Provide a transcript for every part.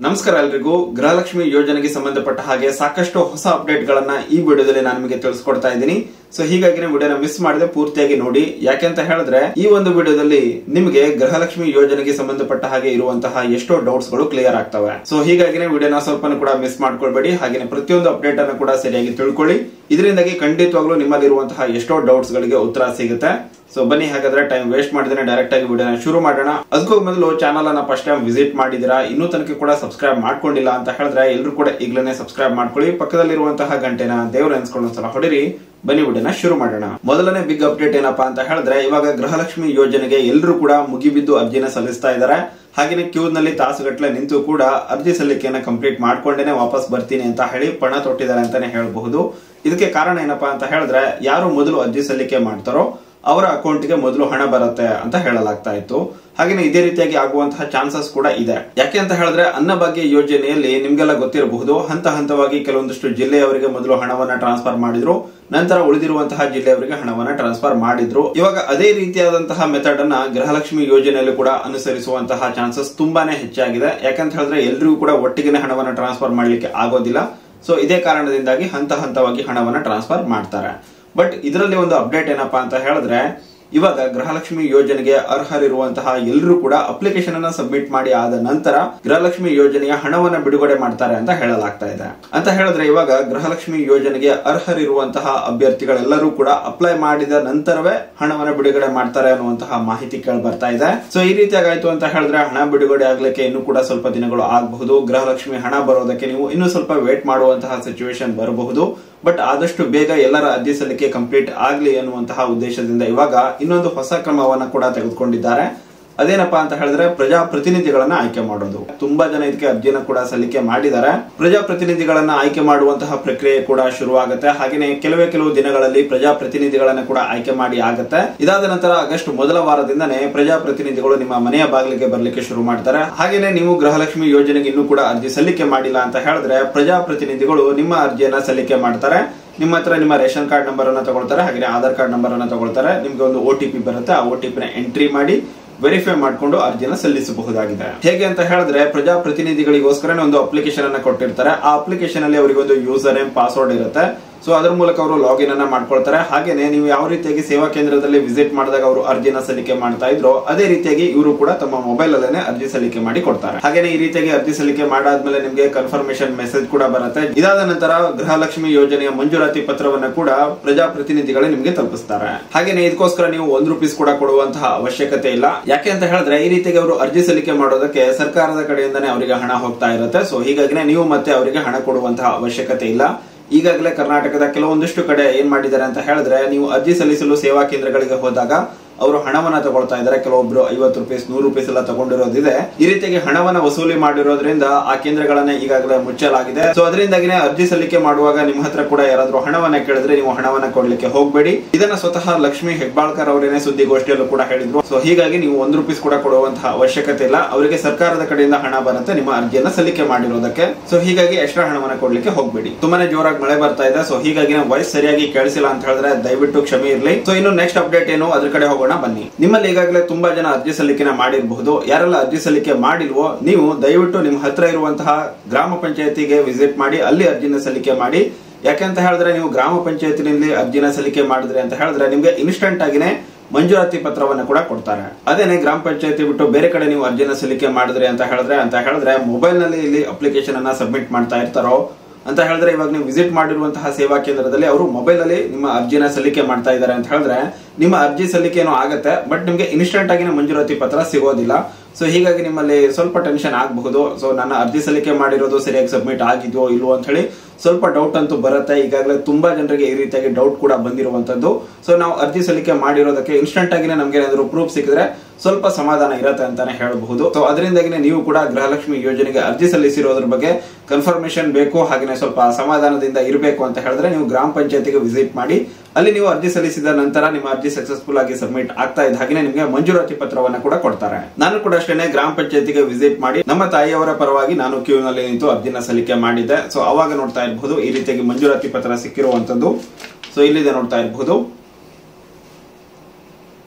ನಮಸ್ಕಾರ ಎಲ್ರಿಗೂ ಗೃಹಲಕ್ಷ್ಮಿ ಯೋಜನೆಗೆ ಸಂಬಂಧಪಟ್ಟ ಹಾಗೆ ಸಾಕಷ್ಟು ಹೊಸ ಅಪ್ಡೇಟ್ ಗಳನ್ನ ಈ ವಿಡಿಯೋದಲ್ಲಿ ನಾನು ನಿಮಗೆ ತಿಳಿಸ್ಕೊಡ್ತಾ ಇದ್ದೀನಿ ಸೊ ಹೀಗಾಗಿ ವಿಡಿಯೋನ ಮಿಸ್ ಮಾಡದೆ ಪೂರ್ತಿಯಾಗಿ ನೋಡಿ ಯಾಕೆ ಅಂತ ಹೇಳಿದ್ರೆ ಈ ಒಂದು ವಿಡಿಯೋದಲ್ಲಿ ನಿಮಗೆ ಗೃಹಲಕ್ಷ್ಮಿ ಯೋಜನೆಗೆ ಸಂಬಂಧಪಟ್ಟ ಹಾಗೆ ಇರುವಂತಹ ಎಷ್ಟೋ ಡೌಟ್ಸ್ ಗಳು ಕ್ಲಿಯರ್ ಆಗ್ತವೆ ಸೊ ಹೀಗಾಗಿ ವಿಡಿಯೋನ ಸ್ವಲ್ಪ ಕೂಡ ಮಿಸ್ ಮಾಡ್ಕೊಳ್ಬೇಡಿ ಹಾಗೆ ಪ್ರತಿಯೊಂದು ಅಪ್ಡೇಟ್ ಅನ್ನು ಕೂಡ ಸರಿಯಾಗಿ ತಿಳ್ಕೊಳ್ಳಿ ಇದರಿಂದಾಗಿ ಖಂಡಿತವಾಗ್ಲೂ ನಿಮ್ಮಲ್ಲಿರುವಂತಹ ಎಷ್ಟೋ ಡೌಟ್ಸ್ ಗಳಿಗೆ ಉತ್ತರ ಸಿಗುತ್ತೆ ಸೊ ಬನ್ನಿ ಹಾಗಾದ್ರೆ ಟೈಮ್ ವೇಸ್ಟ್ ಮಾಡಿದ್ರೆ ಡೈರೆಕ್ಟ್ ಆಗಿ ವಿಡಿಯೋನ ಶುರು ಮಾಡೋಣ ಅದಕ್ಕೂ ಮೊದಲು ಚಾನಲ್ ಅನ್ನ ಫಸ್ಟ್ ಟೈಮ್ ವಿಸಿಟ್ ಮಾಡಿದಿರಾ ಇನ್ನೂ ತನಕ ಕೂಡ ಸಬ್ಸ್ಕ್ರೈಬ್ ಮಾಡ್ಕೊಂಡಿಲ್ಲ ಅಂತ ಹೇಳಿದ್ರೆ ಎಲ್ಲರೂ ಕೂಡ ಈಗಲೇ ಸಬ್ಸ್ಕ್ರೈಬ್ ಮಾಡ್ಕೊಳ್ಳಿ ಪಕ್ಕದಲ್ಲಿರುವಂತಹ ಗಂಟೆನ ದೇವ್ರ ಅನ್ಸ್ಕೊಂಡು ಒಂದ್ಸಲ ಹೊಡಿರಿ ಬನ್ನಿ ವಿಡಿಯೋನ ಶುರು ಮಾಡೋಣ ಮೊದಲನೇ ಬಿಗ್ ಅಪ್ಡೇಟ್ ಏನಪ್ಪಾ ಅಂತ ಹೇಳಿದ್ರೆ ಇವಾಗ ಗೃಹಲಕ್ಷ್ಮಿ ಯೋಜನೆಗೆ ಎಲ್ಲರೂ ಕೂಡ ಮುಗಿಬಿದ್ದು ಅರ್ಜಿನ ಸಲ್ಲಿಸ್ತಾ ಇದ್ದಾರೆ ಹಾಗೆಯೇ ಕ್ಯೂ ನಲ್ಲಿ ತಾಸುಗಟ್ಟಲೆ ನಿಂತು ಕೂಡ ಅರ್ಜಿ ಸಲ್ಲಿಕೆಯನ್ನ ಕಂಪ್ಲೀಟ್ ಮಾಡ್ಕೊಂಡೇನೆ ವಾಪಸ್ ಬರ್ತೀನಿ ಅಂತ ಹೇಳಿ ಪಣ ತೊಟ್ಟಿದ್ದಾರೆ ಅಂತಾನೆ ಹೇಳಬಹುದು ಇದಕ್ಕೆ ಕಾರಣ ಏನಪ್ಪಾ ಅಂತ ಹೇಳಿದ್ರೆ ಯಾರು ಮೊದಲು ಅರ್ಜಿ ಸಲ್ಲಿಕೆ ಮಾಡ್ತಾರೋ ಅವರ ಅಕೌಂಟ್ಗೆ ಮೊದಲು ಹಣ ಬರುತ್ತೆ ಅಂತ ಹೇಳಲಾಗ್ತಾ ಇತ್ತು ಹಾಗೇನೆ ಇದೇ ರೀತಿಯಾಗಿ ಆಗುವಂತಹ ಚಾನ್ಸಸ್ ಕೂಡ ಇದೆ ಯಾಕೆ ಅಂತ ಹೇಳಿದ್ರೆ ಅನ್ನಭಾಗ್ಯ ಯೋಜನೆಯಲ್ಲಿ ನಿಮ್ಗೆಲ್ಲ ಗೊತ್ತಿರಬಹುದು ಹಂತ ಹಂತವಾಗಿ ಕೆಲವೊಂದಿಷ್ಟು ಜಿಲ್ಲೆಯವರಿಗೆ ಮೊದಲು ಹಣವನ್ನ ಟ್ರಾನ್ಸ್ಫರ್ ಮಾಡಿದ್ರು ನಂತರ ಉಳಿದಿರುವಂತಹ ಜಿಲ್ಲೆಯವರಿಗೆ ಹಣವನ್ನ ಟ್ರಾನ್ಸ್ಫರ್ ಮಾಡಿದ್ರು ಇವಾಗ ಅದೇ ರೀತಿಯಾದಂತಹ ಮೆಥಡ್ ಅನ್ನ ಗೃಹಲಕ್ಷ್ಮಿ ಯೋಜನೆಯಲ್ಲಿ ಕೂಡ ಅನುಸರಿಸುವಂತಹ ಚಾನ್ಸಸ್ ತುಂಬಾನೇ ಹೆಚ್ಚಾಗಿದೆ ಯಾಕಂತ ಹೇಳಿದ್ರೆ ಎಲ್ರಿಗೂ ಕೂಡ ಒಟ್ಟಿಗೆ ಹಣವನ್ನ ಟ್ರಾನ್ಸ್ಫರ್ ಮಾಡ್ಲಿಕ್ಕೆ ಆಗೋದಿಲ್ಲ ಸೊ ಇದೇ ಕಾರಣದಿಂದಾಗಿ ಹಂತ ಹಂತವಾಗಿ ಹಣವನ್ನ ಟ್ರಾನ್ಸ್ಫರ್ ಮಾಡ್ತಾರೆ ಬಟ್ ಇದರಲ್ಲಿ ಒಂದು ಅಪ್ಡೇಟ್ ಏನಪ್ಪಾ ಅಂತ ಹೇಳಿದ್ರೆ ಇವಾಗ ಗೃಹಲಕ್ಷ್ಮಿ ಯೋಜನೆಗೆ ಅರ್ಹರಿರುವಂತಹ ಎಲ್ಲರೂ ಕೂಡ ಅಪ್ಲಿಕೇಶನ್ ಅನ್ನ ಸಬ್ಮಿಟ್ ಮಾಡಿ ಆದ ನಂತರ ಗೃಹಲಕ್ಷ್ಮಿ ಯೋಜನೆಯ ಹಣವನ್ನ ಬಿಡುಗಡೆ ಮಾಡ್ತಾರೆ ಅಂತ ಹೇಳಲಾಗ್ತಾ ಇದೆ ಅಂತ ಹೇಳಿದ್ರೆ ಇವಾಗ ಗೃಹಲಕ್ಷ್ಮಿ ಯೋಜನೆಗೆ ಅರ್ಹರಿರುವಂತಹ ಅಭ್ಯರ್ಥಿಗಳೆಲ್ಲರೂ ಕೂಡ ಅಪ್ಲೈ ಮಾಡಿದ ನಂತರವೇ ಹಣವನ್ನ ಬಿಡುಗಡೆ ಮಾಡ್ತಾರೆ ಅನ್ನುವಂತಹ ಮಾಹಿತಿ ಕೇಳಿ ಬರ್ತಾ ಇದೆ ಸೊ ಈ ರೀತಿಯಾಗಿ ಆಯ್ತು ಅಂತ ಹೇಳಿದ್ರೆ ಹಣ ಬಿಡುಗಡೆ ಆಗ್ಲಿಕ್ಕೆ ಇನ್ನೂ ಕೂಡ ಸ್ವಲ್ಪ ದಿನಗಳು ಆಗಬಹುದು ಗೃಹಲಕ್ಷ್ಮಿ ಹಣ ಬರೋದಕ್ಕೆ ನೀವು ಇನ್ನೂ ಸ್ವಲ್ಪ ವೇಟ್ ಮಾಡುವಂತಹ ಸಿಚುವೇಶನ್ ಬರಬಹುದು ಬಟ್ ಆದಷ್ಟು ಬೇಗ ಎಲ್ಲರ ಅರ್ಜಿ ಸಲ್ಲಿಕೆ ಕಂಪ್ಲೀಟ್ ಆಗ್ಲಿ ಅನ್ನುವಂತಹ ಉದ್ದೇಶದಿಂದ ಇವಾಗ ಇನ್ನೊಂದು ಹೊಸ ಕ್ರಮವನ್ನ ಕೂಡ ತೆಗೆದುಕೊಂಡಿದ್ದಾರೆ ಅದೇನಪ್ಪಾ ಅಂತ ಹೇಳಿದ್ರೆ ಪ್ರಜಾಪ್ರತಿನಿಧಿಗಳನ್ನ ಆಯ್ಕೆ ಮಾಡೋದು ತುಂಬಾ ಜನ ಇದಕ್ಕೆ ಅರ್ಜಿನ ಕೂಡ ಸಲ್ಲಿಕೆ ಮಾಡಿದ್ದಾರೆ ಪ್ರಜಾಪ್ರತಿನಿಧಿಗಳನ್ನ ಆಯ್ಕೆ ಮಾಡುವಂತಹ ಪ್ರಕ್ರಿಯೆ ಕೂಡ ಶುರುವಾಗುತ್ತೆ ಹಾಗೆಯೇ ಕೆಲವೇ ಕೆಲವು ದಿನಗಳಲ್ಲಿ ಪ್ರಜಾಪ್ರತಿನಿಧಿಗಳನ್ನ ಕೂಡ ಆಯ್ಕೆ ಮಾಡಿ ಆಗುತ್ತೆ ಇದಾದ ನಂತರ ಆಗಸ್ಟ್ ಮೊದಲ ವಾರದಿಂದನೇ ಪ್ರಜಾಪ್ರತಿನಿಧಿಗಳು ನಿಮ್ಮ ಮನೆಯ ಬಾಗಿಲಿಗೆ ಬರ್ಲಿಕ್ಕೆ ಶುರು ಮಾಡ್ತಾರೆ ಹಾಗೇನೆ ನೀವು ಗೃಹಲಕ್ಷ್ಮಿ ಯೋಜನೆಗೆ ಇನ್ನೂ ಕೂಡ ಅರ್ಜಿ ಸಲ್ಲಿಕೆ ಮಾಡಿಲ್ಲ ಅಂತ ಹೇಳಿದ್ರೆ ಪ್ರಜಾಪ್ರತಿನಿಧಿಗಳು ನಿಮ್ಮ ಅರ್ಜಿಯನ್ನ ಸಲ್ಲಿಕೆ ಮಾಡ್ತಾರೆ ನಿಮ್ಮ ಹತ್ರ ನಿಮ್ಮ ರೇಷನ್ ಕಾರ್ಡ್ ನಂಬರ್ ಅನ್ನ ತಗೊಳ್ತಾರೆ ಹಾಗೆ ಆಧಾರ್ ಕಾರ್ಡ್ ನಂಬರ್ ಅನ್ನ ತಗೊಳ್ತಾರೆ ನಿಮ್ಗೆ ಒಂದು ಒ ಟಿ ಪಿ ಬರುತ್ತೆ ಆ ಒ ಟಿ ಪಿನ ಎಂಟ್ರಿ ಮಾಡಿ ವೆರಿಫೈ ಮಾಡಿಕೊಂಡು ಅರ್ಜಿನ ಸಲ್ಲಿಸಬಹುದಾಗಿದೆ ಹೇಗೆ ಅಂತ ಹೇಳಿದ್ರೆ ಪ್ರಜಾಪ್ರತಿನಿಧಿಗಳಿಗೋಸ್ಕರನೇ ಒಂದು ಅಪ್ಲಿಕೇಶನ್ ಅನ್ನ ಕೊಟ್ಟಿರ್ತಾರೆ ಆ ಅಪ್ಲಿಕೇಶನ್ ಅಲ್ಲಿ ಅವರಿಗೆ ಒಂದು ಯೂಸರ್ ನೇಮ್ ಪಾಸ್ವರ್ಡ್ ಇರುತ್ತೆ ಸೊ ಅದ್ರ ಮೂಲಕ ಅವರು ಲಾಗಿನ್ ಅನ್ನ ಮಾಡ್ಕೊಳ್ತಾರೆ ಹಾಗೇನೆ ನೀವು ಯಾವ ರೀತಿಯಾಗಿ ಸೇವಾ ಕೇಂದ್ರದಲ್ಲಿ ವಿಸಿಟ್ ಮಾಡಿದಾಗ ಅವರು ಅರ್ಜಿನ ಸಲ್ಲಿಕೆ ಮಾಡ್ತಾ ಇದ್ರು ಅದೇ ರೀತಿಯಾಗಿ ಇವರು ಕೂಡ ತಮ್ಮ ಮೊಬೈಲ್ ಅಲ್ಲೇ ಅರ್ಜಿ ಸಲ್ಲಿಕೆ ಮಾಡಿ ಕೊಡ್ತಾರೆ ಹಾಗೇನೆ ಈ ರೀತಿಯಾಗಿ ಅರ್ಜಿ ಸಲ್ಲಿಕೆ ಮಾಡಾದ್ಮೇಲೆ ನಿಮಗೆ ಕನ್ಫರ್ಮೇಶನ್ ಮೆಸೇಜ್ ಕೂಡ ಬರುತ್ತೆ ಇದಾದ ನಂತರ ಗೃಹಲಕ್ಷ್ಮಿ ಯೋಜನೆಯ ಮಂಜೂರಾತಿ ಪತ್ರವನ್ನ ಕೂಡ ಪ್ರಜಾಪ್ರತಿನಿಧಿಗಳೇ ನಿಮಗೆ ತಲುಪಿಸ್ತಾರೆ ಹಾಗೇನೆ ಇದಕ್ಕೋಸ್ಕರ ನೀವು ಒಂದ್ ರುಪೀಸ್ ಕೂಡ ಕೊಡುವಂತಹ ಅವಶ್ಯಕತೆ ಇಲ್ಲ ಯಾಕೆ ಅಂತ ಹೇಳಿದ್ರೆ ಈ ರೀತಿಯಾಗಿ ಅವರು ಅರ್ಜಿ ಸಲ್ಲಿಕೆ ಮಾಡೋದಕ್ಕೆ ಸರ್ಕಾರದ ಕಡೆಯಿಂದಾನೇ ಅವರಿಗೆ ಹಣ ಹೋಗ್ತಾ ಇರುತ್ತೆ ಸೊ ಹೀಗಾಗಿನೇ ನೀವು ಮತ್ತೆ ಅವರಿಗೆ ಹಣ ಕೊಡುವಂತಹ ಅವಶ್ಯಕತೆ ಇಲ್ಲ ಈಗಾಗಲೇ ಕರ್ನಾಟಕದ ಕೆಲವೊಂದಿಷ್ಟು ಕಡೆ ಏನ್ ಮಾಡಿದ್ದಾರೆ ಅಂತ ಹೇಳಿದ್ರೆ ನೀವು ಅರ್ಜಿ ಸಲ್ಲಿಸಲು ಸೇವಾ ಕೇಂದ್ರಗಳಿಗೆ ಹೋದಾಗ ಅವರು ಹಣವನ್ನ ತಗೊಳ್ತಾ ಇದ್ದಾರೆ ಕೆಲವೊಬ್ರು ಐವತ್ತು ರುಪೀಸ್ ನೂರು ರೂಪೀಸ್ ಎಲ್ಲ ತಗೊಂಡಿರೋದಿದೆ ಈ ರೀತಿಯಾಗಿ ಹಣವನ್ನ ವಸೂಲಿ ಮಾಡಿರೋದ್ರಿಂದ ಆ ಕೇಂದ್ರಗಳನ್ನ ಈಗಾಗಲೇ ಮುಚ್ಚಲಾಗಿದೆ ಸೊ ಅದರಿಂದಾಗಿನೇ ಅರ್ಜಿ ಸಲ್ಲಿಕೆ ಮಾಡುವಾಗ ನಿಮ್ಮ ಹತ್ರ ಕೂಡ ಯಾರಾದ್ರೂ ಹಣವನ್ನ ಕೇಳಿದ್ರೆ ನೀವು ಹಣವನ್ನ ಕೊಡ್ಲಿಕ್ಕೆ ಹೋಗಬೇಡಿ ಇದನ್ನ ಸ್ವತಃ ಲಕ್ಷ್ಮಿ ಹೆಬ್ಬಾಳ್ಕರ್ ಅವರೇನೆ ಸುದ್ದಿಗೋಷ್ಠಿಯಲ್ಲೂ ಕೂಡ ಹೇಳಿದ್ರು ಸೊ ಹೀಗಾಗಿ ನೀವು ಒಂದು ರೂಪೀಸ್ ಕೂಡ ಕೊಡುವಂತಹ ಅವಶ್ಯಕತೆ ಇಲ್ಲ ಅವರಿಗೆ ಸರ್ಕಾರದ ಕಡೆಯಿಂದ ಹಣ ಬರುತ್ತೆ ನಿಮ್ಮ ಅರ್ಜಿಯನ್ನ ಸಲ್ಲಿಕೆ ಮಾಡಿರೋದಕ್ಕೆ ಸೊ ಹೀಗಾಗಿ ಎಕ್ಸ್ಟ್ರಾ ಹಣವನ್ನ ಕೊಡ್ಲಿಕ್ಕೆ ಹೋಗಬೇಡಿ ತುಂಬಾನೇ ಜೋರಾಗಿ ಮಳೆ ಬರ್ತಾ ಇದೆ ಸೊ ಹೀಗಾಗಿ ವಾಯ್ಸ್ ಸರಿಯಾಗಿ ಕೇಳಿಸಿಲ್ಲ ಅಂತ ಹೇಳಿದ್ರೆ ದಯವಿಟ್ಟು ಕ್ಷಮೆ ಇರಲಿ ಸೊ ಇನ್ನು ನೆಕ್ಸ್ಟ್ ಅಪ್ಡೇಟ್ ಏನು ಅದ್ರ ಕಡೆ ಹೋಗೋಣ ಬನ್ನಿ ನಿಮ್ಮಲ್ಲಿ ಈಗಾಗಲೇ ತುಂಬಾ ಜನ ಅರ್ಜಿ ಸಲ್ಲಿಕೆನ ಮಾಡಿರಬಹುದು ಯಾರೆಲ್ಲ ಅರ್ಜಿ ಸಲ್ಲಿಕೆ ಮಾಡಿಲ್ವೋ ನೀವು ದಯವಿಟ್ಟು ನಿಮ್ಮ ಹತ್ರ ಇರುವಂತಹ ಗ್ರಾಮ ಪಂಚಾಯತಿಗೆ ವಿಸಿಟ್ ಮಾಡಿ ಅಲ್ಲಿ ಅರ್ಜಿನ ಸಲ್ಲಿಕೆ ಮಾಡಿ ಯಾಕೆಂತ ಹೇಳಿದ್ರೆ ನೀವು ಗ್ರಾಮ ಪಂಚಾಯತಿನಲ್ಲಿ ಅರ್ಜಿನ ಸಲ್ಲಿಕೆ ಮಾಡಿದ್ರೆ ಅಂತ ಹೇಳಿದ್ರೆ ನಿಮ್ಗೆ ಇನ್ಸ್ಟೆಂಟ್ ಆಗಿನೇ ಮಂಜೂರಾತಿ ಪತ್ರವನ್ನ ಕೂಡ ಕೊಡ್ತಾರೆ ಅದೇನೆ ಗ್ರಾಮ ಪಂಚಾಯತಿ ಬಿಟ್ಟು ಬೇರೆ ಕಡೆ ನೀವು ಅರ್ಜಿನ ಸಲ್ಲಿಕೆ ಮಾಡಿದ್ರಿ ಅಂತ ಹೇಳಿದ್ರೆ ಅಂತ ಹೇಳಿದ್ರೆ ಮೊಬೈಲ್ ನಲ್ಲಿ ಇಲ್ಲಿ ಅಪ್ಲಿಕೇಶನ್ ಅನ್ನ ಸಬ್ಮಿಟ್ ಮಾಡ್ತಾ ಇರ್ತಾರೋ ಅಂತ ಹೇಳಿದ್ರೆ ಇವಾಗ ನೀವು ವಿಸಿಟ್ ಮಾಡಿರುವಂತಹ ಸೇವಾ ಕೇಂದ್ರದಲ್ಲಿ ಅವರು ಮೊಬೈಲ್ ಅಲ್ಲಿ ನಿಮ್ಮ ಅರ್ಜಿನ ಸಲ್ಲಿಕೆ ಮಾಡ್ತಾ ಇದ್ದಾರೆ ಅಂತ ಹೇಳಿದ್ರೆ ನಿಮ್ಮ ಅರ್ಜಿ ಸಲ್ಲಿಕೆ ಏನೋ ಆಗುತ್ತೆ ಬಟ್ ನಿಮ್ಗೆ ಇನ್ಸ್ಟೆಂಟ್ ಆಗಿನ ಮಂಜೂರಾತಿ ಪತ್ರ ಸಿಗೋದಿಲ್ಲ ಸೊ ಹೀಗಾಗಿ ನಿಮ್ಮಲ್ಲಿ ಸ್ವಲ್ಪ ಟೆನ್ಷನ್ ಆಗಬಹುದು ಸೊ ನನ್ನ ಅರ್ಜಿ ಸಲ್ಲಿಕೆ ಮಾಡಿರೋದು ಸರಿಯಾಗಿ ಸಬ್ಮಿಟ್ ಆಗಿದೆಯೋ ಇಲ್ವೋ ಅಂತ ಹೇಳಿ ಸ್ವಲ್ಪ ಡೌಟ್ ಅಂತೂ ಬರುತ್ತೆ ಈಗಾಗಲೇ ತುಂಬಾ ಜನರಿಗೆ ಈ ರೀತಿಯಾಗಿ ಡೌಟ್ ಕೂಡ ಬಂದಿರುವಂತದ್ದು ಸೊ ನಾವು ಅರ್ಜಿ ಸಲ್ಲಿಕೆ ಮಾಡಿರೋದಕ್ಕೆ ಇನ್ಸ್ಟೆಂಟ್ ಆಗಿನೇ ನಮ್ಗೆ ಏನಾದ್ರು ಪ್ರೂಫ್ ಸಿಕ್ಕಿದ್ರೆ ಸ್ವಲ್ಪ ಸಮಾಧಾನ ಇರುತ್ತೆ ಅಂತಾನೆ ಹೇಳಬಹುದು ಸೊ ಅದರಿಂದಾಗಿನೇ ನೀವು ಕೂಡ ಗೃಹಲಕ್ಷ್ಮಿ ಯೋಜನೆಗೆ ಅರ್ಜಿ ಸಲ್ಲಿಸಿರೋದ್ರ ಬಗ್ಗೆ ಕನ್ಫರ್ಮೇಶನ್ ಬೇಕು ಹಾಗೆ ಸ್ವಲ್ಪ ಸಮಾಧಾನದಿಂದ ಇರಬೇಕು ಅಂತ ಹೇಳಿದ್ರೆ ನೀವು ಗ್ರಾಮ ಪಂಚಾಯತಿಗೆ ವಿಸಿಟ್ ಮಾಡಿ ಅಲ್ಲಿ ನೀವು ಅರ್ಜಿ ಸಲ್ಲಿಸಿದ ನಂತರ ನಿಮ್ಮ ಅರ್ಜಿ ಸಕ್ಸಸ್ಫುಲ್ ಆಗಿ ಸಬ್ಮಿಟ್ ಆಗ್ತಾ ಇದ್ದ ಹಾಗೆ ನಿಮಗೆ ಮಂಜೂರಾತಿ ಪತ್ರವನ್ನ ಕೂಡ ಕೊಡ್ತಾರೆ ನಾನು ಕೂಡ ಅಷ್ಟೇ ಗ್ರಾಮ ಪಂಚಾಯತಿಗೆ ವಿಸಿಟ್ ಮಾಡಿ ನಮ್ಮ ತಾಯಿಯವರ ಪರವಾಗಿ ನಾನು ಕ್ಯೂ ನಲ್ಲಿ ನಿಂತು ಅರ್ಜಿನ ಸಲ್ಲಿಕೆ ಮಾಡಿದ್ದೆ ಸೊ ಅವಾಗ ನೋಡ್ತಾ ಇರಬಹುದು ಈ ರೀತಿಯಾಗಿ ಮಂಜೂರಾತಿ ಪತ್ರ ಸಿಕ್ಕಿರುವಂತದ್ದು ಸೊ ಇಲ್ಲಿದೆ ನೋಡ್ತಾ ಇರಬಹುದು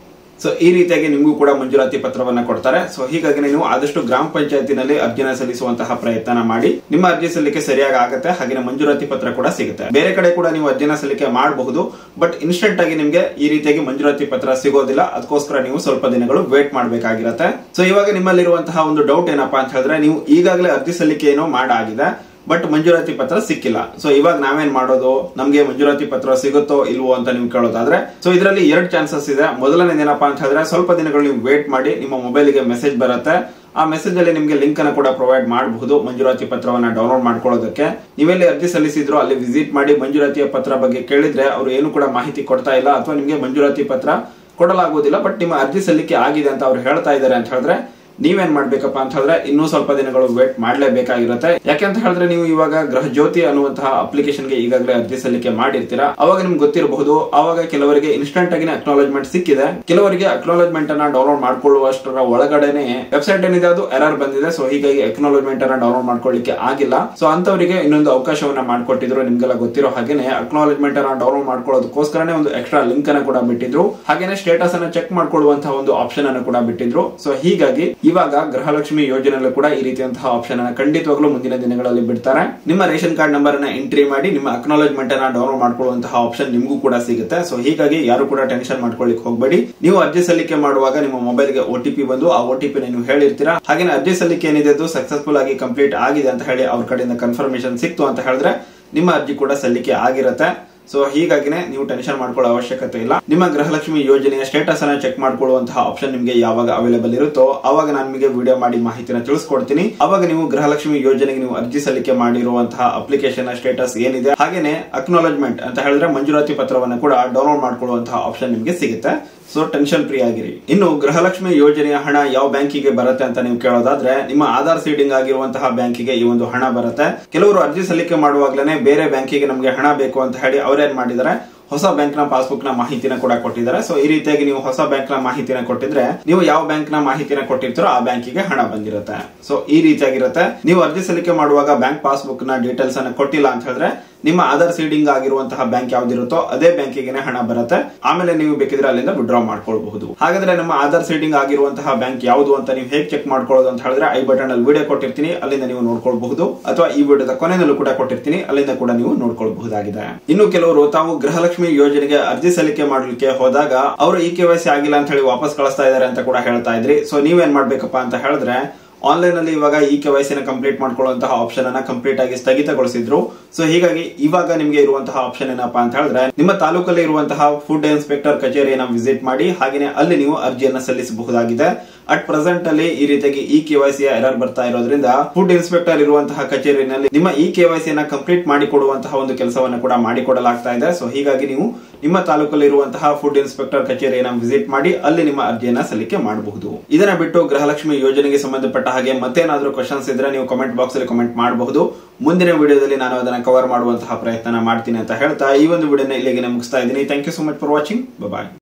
ಸೊ ಈ ರೀತಿಯಾಗಿ ನಿಮಗೂ ಕೂಡ ಮಂಜೂರಾತಿ ಪತ್ರವನ್ನ ಕೊಡ್ತಾರೆ ಸೊ ಹೀಗಾಗಿ ನೀವು ಆದಷ್ಟು ಗ್ರಾಮ ಪಂಚಾಯತಿನಲ್ಲಿ ಅರ್ಜಿನ ಸಲ್ಲಿಸುವಂತಹ ಪ್ರಯತ್ನ ಮಾಡಿ ನಿಮ್ಮ ಅರ್ಜಿ ಸಲ್ಲಿಕೆ ಸರಿಯಾಗಿ ಆಗುತ್ತೆ ಹಾಗೆ ಮಂಜೂರಾತಿ ಪತ್ರ ಕೂಡ ಸಿಗುತ್ತೆ ಬೇರೆ ಕಡೆ ಕೂಡ ನೀವು ಅರ್ಜಿನ ಸಲ್ಲಿಕೆ ಮಾಡಬಹುದು ಬಟ್ ಇನ್ಸ್ಟೆಂಟ್ ಆಗಿ ನಿಮ್ಗೆ ಈ ರೀತಿಯಾಗಿ ಮಂಜೂರಾತಿ ಪತ್ರ ಸಿಗೋದಿಲ್ಲ ಅದಕ್ಕೋಸ್ಕರ ನೀವು ಸ್ವಲ್ಪ ದಿನಗಳು ವೇಟ್ ಮಾಡಬೇಕಾಗಿರುತ್ತೆ ಸೊ ಇವಾಗ ನಿಮ್ಮಲ್ಲಿರುವಂತಹ ಒಂದು ಡೌಟ್ ಏನಪ್ಪಾ ಅಂತ ಹೇಳಿದ್ರೆ ನೀವು ಈಗಾಗಲೇ ಅರ್ಜಿ ಸಲ್ಲಿಕೆ ಏನೋ ಮಾಡಾಗಿದೆ ಬಟ್ ಮಂಜೂರಾತಿ ಪತ್ರ ಸಿಕ್ಕಿಲ್ಲ ಸೊ ಇವಾಗ ನಾವೇನ್ ಮಾಡೋದು ನಮ್ಗೆ ಮಂಜೂರಾತಿ ಪತ್ರ ಸಿಗುತ್ತೋ ಇಲ್ವೋ ಅಂತ ನೀವು ಕೇಳೋದಾದ್ರೆ ಸೊ ಇದರಲ್ಲಿ ಎರಡು ಚಾನ್ಸಸ್ ಇದೆ ಮೊದಲನೇದೇನಪ್ಪಾ ಅಂತ ಹೇಳಿದ್ರೆ ಸ್ವಲ್ಪ ದಿನಗಳು ನೀವು ವೇಟ್ ಮಾಡಿ ನಿಮ್ಮ ಮೊಬೈಲ್ಗೆ ಮೆಸೇಜ್ ಬರುತ್ತೆ ಆ ಮೆಸೇಜ್ ಅಲ್ಲಿ ನಿಮಗೆ ಲಿಂಕ್ ಅನ್ನು ಕೂಡ ಪ್ರೊವೈಡ್ ಮಾಡಬಹುದು ಮಂಜೂರಾತಿ ಪತ್ರವನ್ನ ಡೌನ್ಲೋಡ್ ಮಾಡ್ಕೊಳ್ಳೋದಕ್ಕೆ ನೀವೆಲ್ಲಿ ಅರ್ಜಿ ಸಲ್ಲಿಸಿದ್ರು ಅಲ್ಲಿ ವಿಸಿಟ್ ಮಾಡಿ ಮಂಜೂರಾತಿಯ ಪತ್ರ ಬಗ್ಗೆ ಕೇಳಿದ್ರೆ ಅವರು ಏನು ಕೂಡ ಮಾಹಿತಿ ಕೊಡ್ತಾ ಇಲ್ಲ ಅಥವಾ ನಿಮಗೆ ಮಂಜೂರಾತಿ ಪತ್ರ ಕೊಡಲಾಗುವುದಿಲ್ಲ ಬಟ್ ನಿಮ್ಮ ಅರ್ಜಿ ಸಲ್ಲಿಕೆ ಆಗಿದೆ ಅಂತ ಅವ್ರು ಹೇಳ್ತಾ ಇದ್ದಾರೆ ಅಂತ ಹೇಳಿದ್ರೆ ನೀವೇನ್ ಮಾಡ್ಬೇಕಪ್ಪ ಅಂತ ಹೇಳಿದ್ರೆ ಇನ್ನೂ ಸ್ವಲ್ಪ ದಿನಗಳು ವೇಟ್ ಮಾಡಲೇಬೇಕಾಗಿರುತ್ತೆ ಯಾಕೆಂತ ಹೇಳಿದ್ರೆ ನೀವು ಇವಾಗ ಗೃಹ ಜ್ಯೋತಿ ಅನ್ನುವಂತಹ ಅಪ್ಲಿಕೇಶನ್ ಗೆ ಈಗಾಗಲೇ ಅರ್ಜಿ ಸಲ್ಲಿಕೆ ಮಾಡಿರ್ತೀರಾ ಅವಾಗ ನಿಮ್ಗೆ ಗೊತ್ತಿರಬಹುದು ಅವಾಗ ಕೆಲವರಿಗೆ ಇನ್ಸ್ಟೆಂಟ್ ಆಗಿ ಅಕ್ನಾಲಜ್ಮೆಂಟ್ ಸಿಕ್ಕಿದೆ ಕೆಲವರಿಗೆ ಅಕ್ನಾಲಜ್ಮೆಂಟ್ ಅನ್ನ ಡೌನ್ಲೋಡ್ ಮಾಡ್ಕೊಳ್ಳುವಷ್ಟರ ಒಳಗಡೆನೆ ವೆಬ್ಸೈಟ್ ಏನಿದೆ ಅದು ಎರರ್ ಬಂದಿದೆ ಸೊ ಹೀಗಾಗಿ ಅಕ್ನಾಲಜ್ಮೆಂಟ್ ಅನ್ನ ಡೌನ್ಲೋಡ್ ಮಾಡ್ಕೊಳ್ಳಿಕ್ಕೆ ಆಗಿಲ್ಲ ಸೊ ಅಂತವರಿಗೆ ಇನ್ನೊಂದು ಅವಕಾಶವನ್ನ ಮಾಡಿಕೊಟ್ಟಿದ್ರು ನಿಮ್ಗೆಲ್ಲ ಗೊತ್ತಿರೋ ಹಾಗೇನೆ ಅಕ್ನಾಲಜ್ಮೆಂಟ್ ಅನ್ನ ಡೌನ್ಲೋಡ್ ಮಾಡ್ಕೊಳ್ಳೋದಕ್ಕೋಸ್ಕರನೇ ಒಂದು ಎಕ್ಸ್ಟ್ರಾ ಲಿಂಕ್ ಅನ್ನ ಕೂಡ ಬಿಟ್ಟಿದ್ರು ಹಾಗೇನೆ ಸ್ಟೇಟಸ್ ಅನ್ನ ಚೆಕ್ ಮಾಡ್ಕೊಳ್ಳುವಂತಹ ಒಂದು ಆಪ್ಷನ್ ಅನ್ನು ಕೂಡ ಬಿಟ್ಟಿದ್ರು ಸೊ ಹೀಗಾಗಿ ಇವಾಗ ಗೃಹಲಕ್ಷ್ಮಿ ಯೋಜನೆಯಲ್ಲೂ ಕೂಡ ಈ ರೀತಿಯಂತಹ ಆಪ್ಷನ್ ಅನ್ನ ಖಂಡಿತವಾಗ್ಲೂ ಮುಂದಿನ ದಿನಗಳಲ್ಲಿ ಬಿಡ್ತಾರೆ ನಿಮ್ಮ ರೇಷನ್ ಕಾರ್ಡ್ ನಂಬರ್ ಅನ್ನ ಎಂಟ್ರಿ ಮಾಡಿ ನಿಮ್ಮ ಅಕ್ನಾಲಜ್ಮೆಂಟ್ ಅನ್ನ ಡೌನ್ಲೋಡ್ ಮಾಡ್ಕೊಳ್ಳುವಂತಹ ಆಪ್ಷನ್ ನಿಮಗೂ ಕೂಡ ಸಿಗುತ್ತೆ ಸೊ ಹೀಗಾಗಿ ಯಾರು ಕೂಡ ಟೆನ್ಷನ್ ಮಾಡ್ಕೊಳ್ಳಿಕ್ ಹೋಗಬೇಡಿ ನೀವು ಅರ್ಜಿ ಸಲ್ಲಿಕೆ ಮಾಡುವಾಗ ನಿಮ್ಮ ಮೊಬೈಲ್ಗೆ ಒ ಟಿ ಪಿ ಬಂದು ಆ ಒ ಟಿ ಪಿ ನೀವು ಹೇಳಿರ್ತೀರಾ ಹಾಗೆ ಅರ್ಜಿ ಸಲ್ಲಿಕೆ ಏನಿದೆ ಅದು ಸಕ್ಸಸ್ಫುಲ್ ಆಗಿ ಕಂಪ್ಲೀಟ್ ಆಗಿದೆ ಅಂತ ಹೇಳಿ ಅವ್ರ ಕಡೆಯಿಂದ ಕನ್ಫರ್ಮೇಶನ್ ಸಿಕ್ತು ಅಂತ ಹೇಳಿದ್ರೆ ನಿಮ್ಮ ಅರ್ಜಿ ಕೂಡ ಸಲ್ಲಿಕೆ ಆಗಿರುತ್ತೆ ಸೊ ಹೀಗಾಗಿನೇ ನೀವು ಟೆನ್ಷನ್ ಮಾಡ್ಕೊಳ್ಳೋ ಅವಶ್ಯಕತೆ ಇಲ್ಲ ನಿಮ್ಮ ಗೃಹಲಕ್ಷ್ಮಿ ಯೋಜನೆಯ ಸ್ಟೇಟಸ್ ಅನ್ನ ಚೆಕ್ ಮಾಡ್ಕೊಳ್ಳುವಂತಹ ಆಪ್ಷನ್ ನಿಮಗೆ ಯಾವಾಗ ಅವೈಲೇಬಲ್ ಇರುತ್ತೋ ಅವಾಗ ನಾನು ನಿಮಗೆ ವಿಡಿಯೋ ಮಾಡಿ ಮಾಹಿತಿನ ತಿಳಿಸ್ಕೊಡ್ತೀನಿ ಅವಾಗ ನೀವು ಗೃಹಲಕ್ಷ್ಮಿ ಯೋಜನೆಗೆ ನೀವು ಅರ್ಜಿ ಸಲ್ಲಿಕೆ ಮಾಡಿರುವಂತಹ ಅಪ್ಲಿಕೇಶನ್ ಸ್ಟೇಟಸ್ ಏನಿದೆ ಹಾಗೇನೆ ಅಕ್ನಾಲಜ್ಮೆಂಟ್ ಅಂತ ಹೇಳಿದ್ರೆ ಮಂಜೂರಾತಿ ಪತ್ರವನ್ನು ಕೂಡ ಡೌನ್ಲೋಡ್ ಮಾಡ್ಕೊಳ್ಳುವಂತಹ ಆಪ್ಷನ್ ನಿಮಗೆ ಸಿಗುತ್ತೆ ಸೊ ಟೆನ್ಷನ್ ಫ್ರೀ ಆಗಿರಿ ಇನ್ನು ಗೃಹಲಕ್ಷ್ಮಿ ಯೋಜನೆಯ ಹಣ ಯಾವ ಬ್ಯಾಂಕಿಗೆ ಬರುತ್ತೆ ಅಂತ ನೀವು ಕೇಳೋದಾದ್ರೆ ನಿಮ್ಮ ಆಧಾರ್ ಸೀಡಿಂಗ್ ಆಗಿರುವಂತಹ ಬ್ಯಾಂಕಿಗೆ ಈ ಒಂದು ಹಣ ಬರುತ್ತೆ ಕೆಲವರು ಅರ್ಜಿ ಸಲ್ಲಿಕೆ ಮಾಡುವಾಗ್ಲೇನೆ ಬೇರೆ ಬ್ಯಾಂಕಿಗೆ ನಮಗೆ ಹಣ ಬೇಕು ಅಂತ ಹೇಳಿ ಅವ್ರೇನ್ ಮಾಡಿದ್ದಾರೆ ಹೊಸ ಬ್ಯಾಂಕ್ ನ ಪಾಸ್ಬುಕ್ ನ ಮಾಹಿತಿನ ಕೂಡ ಕೊಟ್ಟಿದ್ದಾರೆ ಸೊ ಈ ರೀತಿಯಾಗಿ ನೀವು ಹೊಸ ಬ್ಯಾಂಕ್ ನ ಮಾಹಿತಿನ ಕೊಟ್ಟಿದ್ರೆ ನೀವು ಯಾವ ಬ್ಯಾಂಕ್ ನ ಮಾಹಿತಿನ ಕೊಟ್ಟಿರ್ತೀರೋ ಆ ಬ್ಯಾಂಕಿಗೆ ಹಣ ಬಂದಿರುತ್ತೆ ಸೊ ಈ ರೀತಿಯಾಗಿರುತ್ತೆ ನೀವು ಅರ್ಜಿ ಸಲ್ಲಿಕೆ ಮಾಡುವಾಗ ಬ್ಯಾಂಕ್ ಪಾಸ್ಬುಕ್ ನ ಡೀಟೇಲ್ಸ್ ಅನ್ನ ಕೊಟ್ಟಿಲ್ಲ ಅಂತ ಹೇಳಿದ್ರೆ ನಿಮ್ಮ ಆಧಾರ್ ಸೀಡಿಂಗ್ ಆಗಿರುವಂತಹ ಬ್ಯಾಂಕ್ ಯಾವ್ದಿರುತ್ತೋ ಅದೇ ಬ್ಯಾಂಕಿಗೆ ಹಣ ಬರುತ್ತೆ ಆಮೇಲೆ ನೀವು ಬೇಕಿದ್ರೆ ಅಲ್ಲಿಂದ ವಿಡ್ರಾ ಮಾಡ್ಕೊಳ್ಬಹುದು ಹಾಗಾದ್ರೆ ನಮ್ಮ ಆಧಾರ್ ಸೀಡಿಂಗ್ ಆಗಿರುವಂತಹ ಬ್ಯಾಂಕ್ ಯಾವುದು ಅಂತ ನೀವು ಹೇಗೆ ಚೆಕ್ ಮಾಡ್ಕೊಳ್ಳೋದು ಅಂತ ಹೇಳಿದ್ರೆ ಐ ಬಟನ್ ಅಲ್ಲಿ ವಿಡಿಯೋ ಕೊಟ್ಟಿರ್ತೀನಿ ಅಲ್ಲಿಂದ ನೀವು ನೋಡ್ಕೊಳ್ಬಹುದು ಅಥವಾ ಈ ವಿಡಿಯೋದ ಕೊನೆಯಲ್ಲೂ ಕೂಡ ಕೊಟ್ಟಿರ್ತೀನಿ ಅಲ್ಲಿಂದ ಕೂಡ ನೀವು ನೋಡ್ಕೊಳ್ಬಹುದಾಗಿದೆ ಇನ್ನು ಕೆಲವರು ತಾವು ಗೃಹಲಕ್ಷ್ಮಿ ಯೋಜನೆಗೆ ಅರ್ಜಿ ಸಲ್ಲಿಕೆ ಮಾಡಲಿಕ್ಕೆ ಹೋದಾಗ ಅವರು ಈ ಕೆ ಆಗಿಲ್ಲ ಅಂತ ಹೇಳಿ ವಾಪಸ್ ಕಳಿಸ್ತಾ ಇದಾರೆ ಅಂತ ಕೂಡ ಹೇಳ್ತಾ ಇದ್ರಿ ಸೊ ನೀವೇನ್ ಮಾಡ್ಬೇಕಪ್ಪ ಅಂತ ಹೇಳಿದ್ರೆ ಆನ್ಲೈನ್ ಅಲ್ಲಿ ಇವಾಗ ಈ ಕೆ ವೈಸಿನ ಕಂಪ್ಲೀಟ್ ಮಾಡ್ಕೊಳ್ಳುವಂತಹ ಆಪ್ಷನ್ ಅನ್ನ ಕಂಪ್ಲೀಟ್ ಆಗಿ ಸ್ಥಗಿತಗೊಳಿಸಿದ್ರು ಸೊ ಹೀಗಾಗಿ ಇವಾಗ ನಿಮಗೆ ಇರುವಂತಹ ಆಪ್ಷನ್ ಏನಪ್ಪಾ ಅಂತ ಹೇಳಿದ್ರೆ ನಿಮ್ಮ ತಾಲೂಕಲ್ಲಿ ಇರುವಂತಹ ಫುಡ್ ಇನ್ಸ್ಪೆಕ್ಟರ್ ಕಚೇರಿಯನ್ನ ವಿಸಿಟ್ ಮಾಡಿ ಹಾಗೆಯೇ ಅಲ್ಲಿ ನೀವು ಅರ್ಜಿಯನ್ನ ಸಲ್ಲಿಸಬಹುದಾಗಿದೆ ಅಟ್ ಪ್ರೆಸೆಂಟ್ ಅಲ್ಲಿ ಈ ರೀತಿಯಾಗಿ ಇ ಕೆ ವೈಸಿಯ ಎರರ್ ಬರ್ತಾ ಇರೋದ್ರಿಂದ ಫುಡ್ ಇನ್ಸ್ಪೆಕ್ಟರ್ ಇರುವಂತಹ ಕಚೇರಿಯಲ್ಲಿ ನಿಮ್ಮ ಇ ಕೆ ವೈಸಿಯನ್ನ ಕಂಪ್ಲೀಟ್ ಮಾಡಿಕೊಡುವಂತಹ ಒಂದು ಕೆಲಸವನ್ನ ಕೂಡ ಮಾಡಿಕೊಡಲಾಗ್ತಾ ಇದೆ ಸೊ ಹೀಗಾಗಿ ನೀವು ನಿಮ್ಮ ತಾಲೂಕಲ್ಲಿ ಇರುವಂತಹ ಫುಡ್ ಇನ್ಸ್ಪೆಕ್ಟರ್ ಕಚೇರಿಯನ್ನ ವಿಸಿಟ್ ಮಾಡಿ ಅಲ್ಲಿ ನಿಮ್ಮ ಅರ್ಜಿಯನ್ನ ಸಲ್ಲಿಕೆ ಮಾಡಬಹುದು ಇದನ್ನ ಬಿಟ್ಟು ಗೃಹಲಕ್ಷ್ಮಿ ಯೋಜನೆಗೆ ಸಂಬಂಧಪಟ್ಟ ಹಾಗೆ ಮತ್ತೇನಾದ್ರೂ ಕ್ವಶನ್ಸ್ ಇದ್ರೆ ನೀವು ಕಮೆಂಟ್ ಬಾಕ್ಸ್ ಅಲ್ಲಿ ಕಮೆಂಟ್ ಮಾಡಬಹುದು ಮುಂದಿನ ವಿಡಿಯೋದಲ್ಲಿ ನಾನು ಅದನ್ನ ಕವರ್ ಮಾಡುವಂತಹ ಪ್ರಯತ್ನ ಮಾಡ್ತೀನಿ ಅಂತ ಹೇಳ್ತಾ ಈ ಒಂದು ವಿಡಿಯೋನ ಇಲ್ಲಿಗೆ ಮುಗಿಸ್ತಾ ಇದ್ದೀನಿ thank you so much for watching bye